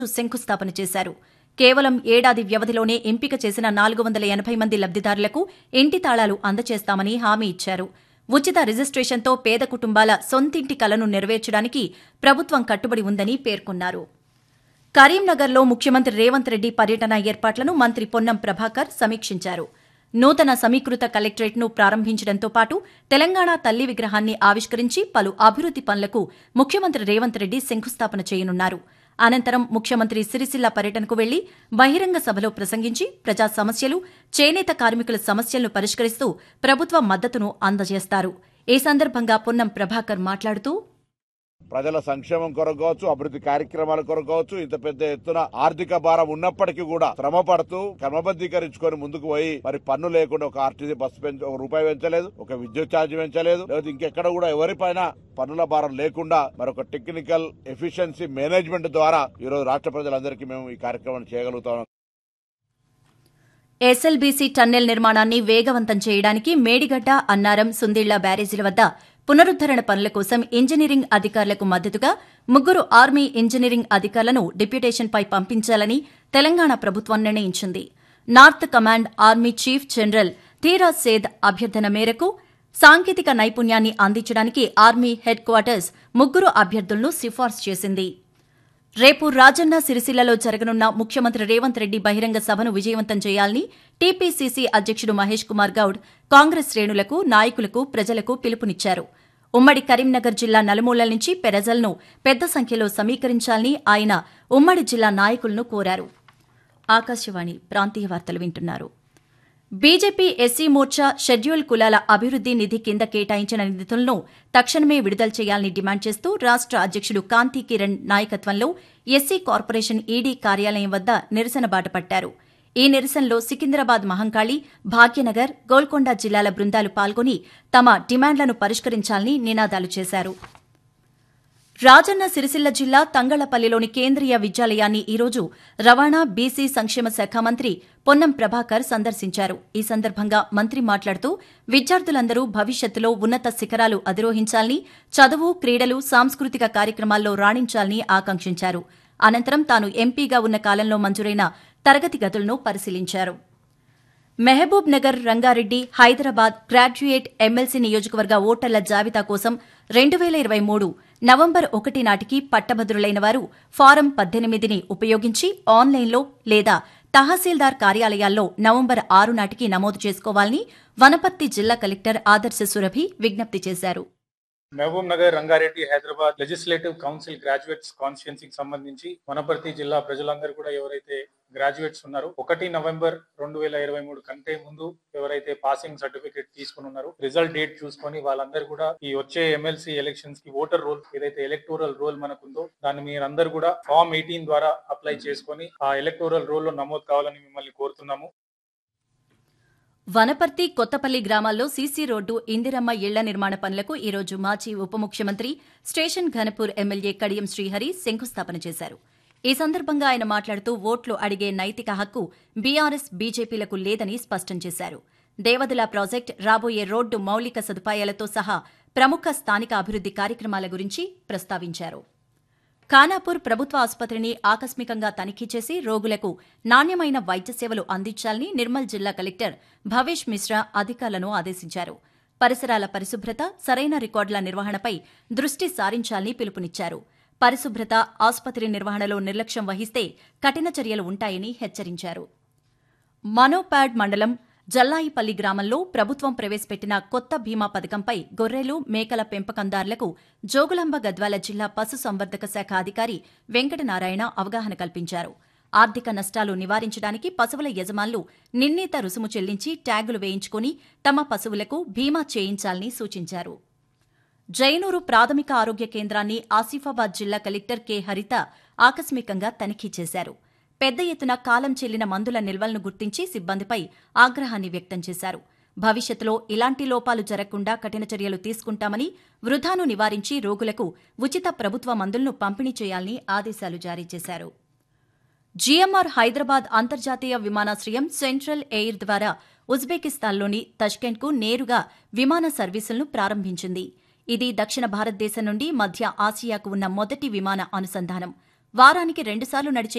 శంకుస్థాపన చేశారు కేవలం ఏడాది వ్యవధిలోనే ఎంపిక చేసిన నాలుగు వందల ఎనభై మంది లబ్దిదారులకు ఇంటి తాళాలు అందజేస్తామని హామీ ఇచ్చారు ఉచిత రిజిస్ట్రేషన్తో పేద కుటుంబాల సొంతింటి కలను నెరవేర్చడానికి ప్రభుత్వం కట్టుబడి ఉందని పేర్కొన్నారు కరీంనగర్లో ముఖ్యమంత్రి రేవంత్ రెడ్డి పర్యటన ఏర్పాట్లను మంత్రి పొన్నం ప్రభాకర్ సమీక్షించారు నూతన సమీకృత కలెక్టరేట్ను ప్రారంభించడంతో పాటు తెలంగాణ తల్లి విగ్రహాన్ని ఆవిష్కరించి పలు అభివృద్ది పనులకు ముఖ్యమంత్రి రేవంత్ రెడ్డి శంకుస్థాపన చేయనున్నారు అనంతరం ముఖ్యమంత్రి సిరిసిల్ల పర్యటనకు వెళ్లి బహిరంగ సభలో ప్రసంగించి ప్రజా సమస్యలు చేనేత కార్మికుల సమస్యలను పరిష్కరిస్తూ ప్రభుత్వ మద్దతును అందజేస్తారు ఈ సందర్భంగా పొన్నం ప్రభాకర్ మాట్లాడుతూ ప్రజల సంక్షేమం కొరకు కావచ్చు అభివృద్ధి కార్యక్రమాల కొరకు కావచ్చు ఇంత పెద్ద ఎత్తున ఆర్థిక భారం ఉన్నప్పటికీ కూడా శ్రమ పడుతూ క్రమబద్దీకరించుకొని ముందుకు పోయి మరి పన్ను లేకుండా ఒక ఆర్టీసీ బస్సు పెంచ ఒక రూపాయి పెంచలేదు ఒక విద్యుత్ ఛార్జ్ పెంచలేదు లేదా ఇంకెక్కడ కూడా ఎవరిపైన పన్నుల భారం లేకుండా మరి ఒక టెక్నికల్ ఎఫిషియన్సీ మేనేజ్మెంట్ ద్వారా ఈ రోజు రాష్ట్ర ప్రజలందరికీ మేము ఈ కార్యక్రమాన్ని చేయగలుగుతాం ఎస్ఎల్బీసీ టన్నెల్ నిర్మాణాన్ని వేగవంతం చేయడానికి మేడిగడ్డ అన్నారం సుందిళ్ల బ్యారేజీల వద్ద పునరుద్దరణ పనుల కోసం ఇంజనీరింగ్ అధికారులకు మద్దతుగా ముగ్గురు ఆర్మీ ఇంజనీరింగ్ అధికారులను డిప్యుటేషన్పై పంపించాలని తెలంగాణ ప్రభుత్వం నిర్ణయించింది north command army chief general Dheeraj Seth అభ్యర్థన మేరకు సాంకేతిక నైపుణ్యాన్ని అందించడానికి ఆర్మీ హెడ్ క్వార్టర్స్ ముగ్గురు అభ్యర్థులను సిఫార్సు చేసింది రేపు రాజన్న సిరిసిల్లలో జరగనున్న ముఖ్యమంత్రి రేవంత్ రెడ్డి బహిరంగ సభను విజయవంతం చేయాలని టీపీసీసీ అధ్యక్షుడు మహేష్ కుమార్ గౌడ్ కాంగ్రెస్ శ్రేణులకు నాయకులకు ప్రజలకు పిలుపునిచ్చారు ఉమ్మడి కరీంనగర్ జిల్లా నలుమూలల నుంచి పెరజలను పెద్ద సంఖ్యలో సమీకరించాలని ఆయన ఉమ్మడి జిల్లా నాయకులను కోరారు ఆకాశవాణి ప్రాంతీయ వార్తలు వింటున్నారు బీజేపీ ఎస్సీ మోర్చా షెడ్యూల్ కులాల అభివృద్ది నిధి కింద కేటాయించిన నిధులను తక్షణమే విడుదల చేయాలని డిమాండ్ చేస్తూ రాష్ట అధ్యక్షుడు కాంతి కిరణ్ నాయకత్వంలో ఎస్సీ కార్పొరేషన్ ఈడీ కార్యాలయం వద్ద నిరసన బాట పట్టారు ఈ నిరసనలో సికింద్రాబాద్ మహంకాళి భాగ్యనగర్ గోల్కొండ జిల్లాల బృందాలు పాల్గొని తమ డిమాండ్లను పరిష్కరించాలని నినాదాలు చేశారు రాజన్న సిరిసిల్ల జిల్లా తంగళ్లపల్లిలోని కేంద్రీయ విద్యాలయాన్ని ఈరోజు రవాణా బీసీ సంక్షేమ శాఖ మంత్రి పొన్నం ప్రభాకర్ సందర్శించారు ఈ సందర్భంగా మంత్రి మాట్లాడుతూ విద్యార్థులందరూ భవిష్యత్తులో ఉన్నత శిఖరాలు అధిరోహించాలని చదువు క్రీడలు సాంస్కృతిక కార్యక్రమాల్లో రాణించాలని ఆకాంక్షించారు అనంతరం తాను ఎంపీగా ఉన్న కాలంలో మంజూరైన తరగతి గదులను పరిశీలించారు Mahabubnagar Rangareddy Hyderabad graduate MLC నియోజకవర్గ ఓటర్ల జాబితా కోసం రెండు వేల ఇరవై మూడు నవంబర్ ఒకటి నాటికి పట్టభద్రులైన వారు ఫారం పద్దెనిమిదిని ఉపయోగించి ఆన్లైన్లో లేదా తహసీల్దార్ కార్యాలయాల్లో నవంబర్ ఆరు నాటికి నమోదు చేసుకోవాలని వనపర్తి జిల్లా కలెక్టర్ ఆదర్శ సురభి విజ్ఞప్తి చేశారు Mahabubnagar Rangareddy Hyderabad legislative council graduates కాన్స్టిట్యున్సీకి సంబంధించి వనపర్తి జిల్లా ప్రజలందరూ కూడా ఎవరైతే గ్రాడ్యుయేట్స్ ఉన్నారో ఒకటి నవంబర్ రెండు వేల ఇరవై మూడు కంటే ముందు ఎవరైతే పాసింగ్ సర్టిఫికేట్ తీసుకుని ఉన్నారో రిజల్ట్ డేట్ చూసుకొని వాళ్ళందరూ కూడా ఈ వచ్చే ఎమ్మెల్సీ ఎలక్షన్స్ కి ఓటర్ రోల్ ఏదైతే ఎలక్టోరల్ రోల్ మనకుందో దాన్ని మీరందరూ కూడా ఫామ్ ఎయిటీన్ ద్వారా అప్లై చేసుకొని ఆ ఎలక్టోరల్ రోల్ లో నమోదు కావాలని మిమ్మల్ని కోరుతున్నాము వనపర్తి కొత్తపల్లి గ్రామాల్లో సీసీ రోడ్డు ఇందిరమ్మ ఇళ్ల నిర్మాణ పనులకు ఈరోజు మాజీ ఉప ముఖ్యమంత్రి స్టేషన్ ఘనపూర్ ఎమ్మెల్యే కడియం శ్రీహరి శంకుస్థాపన చేశారు ఈ సందర్భంగా ఆయన మాట్లాడుతూ ఓట్లు అడిగే నైతిక హక్కు బీఆర్ఎస్ బీజేపీలకు లేదని స్పష్టం చేశారు దేవదుల ప్రాజెక్ట్ రాబోయే రోడ్డు మౌలిక సదుపాయాలతో సహా ప్రముఖ స్థానిక అభివృద్ది కార్యక్రమాల గురించి ప్రస్తావించారు ఖానాపూర్ ప్రభుత్వ ఆసుపత్రిని ఆకస్మికంగా తనిఖీ చేసి రోగులకు నాణ్యమైన వైద్య సేవలు అందించాలని నిర్మల్ జిల్లా కలెక్టర్ భవేష్ మిశ్రా అధికారులను ఆదేశించారు పరిసరాల పరిశుభ్రత సరైన రికార్డుల నిర్వహణపై దృష్టి సారించాలని పిలుపునిచ్చారు పరిశుభ్రత ఆసుపత్రి నిర్వహణలో నిర్లక్ష్యం వహిస్తే కఠిన చర్యలు ఉంటాయని హెచ్చరించారు మనోపాడ్ మండలం జల్లాయిపల్లి గ్రామంలో ప్రభుత్వం ప్రవేశపెట్టిన కొత్త బీమా పథకంపై గొర్రెలు మేకల పెంపకందారులకు జోగులాంబ గద్వాల జిల్లా పశు సంవర్ధక శాఖ అధికారి వెంకటనారాయణ అవగాహన కల్పించారు ఆర్థిక నష్టాలు నివారించడానికి పశువుల యజమానులు నిర్ణీత రుసుము చెల్లించి ట్యాగులు వేయించుకుని తమ పశువులకు బీమా చేయించాలని సూచించారు జైనూరు ప్రాథమిక ఆరోగ్య కేంద్రాన్ని ఆసిఫాబాద్ జిల్లా కలెక్టర్ కె హరిత ఆకస్మికంగా తనిఖీ చేశారు పెద్ద ఎత్తున కాలం చెల్లిన మందుల నిల్వలను గుర్తించి సిబ్బందిపై ఆగ్రహాన్ని వ్యక్తం చేశారు భవిష్యత్తులో ఇలాంటి లోపాలు జరగకుండా కఠిన చర్యలు తీసుకుంటామని వృధాను నివారించి రోగులకు ఉచిత ప్రభుత్వ మందులను పంపిణీ చేయాలని ఆదేశాలు జారీ చేశారు జీఎంఆర్ హైదరాబాద్ అంతర్జాతీయ విమానాశ్రయం సెంట్రల్ ఎయిర్ ద్వారా ఉజ్బెకిస్తాన్లోని తష్కెంట్కు నేరుగా విమాన సర్వీసులను ప్రారంభించింది ఇది దక్షిణ భారతదేశం నుండి మధ్య ఆసియాకు ఉన్న మొదటి విమాన అనుసంధానం వారానికి రెండుసార్లు నడిచే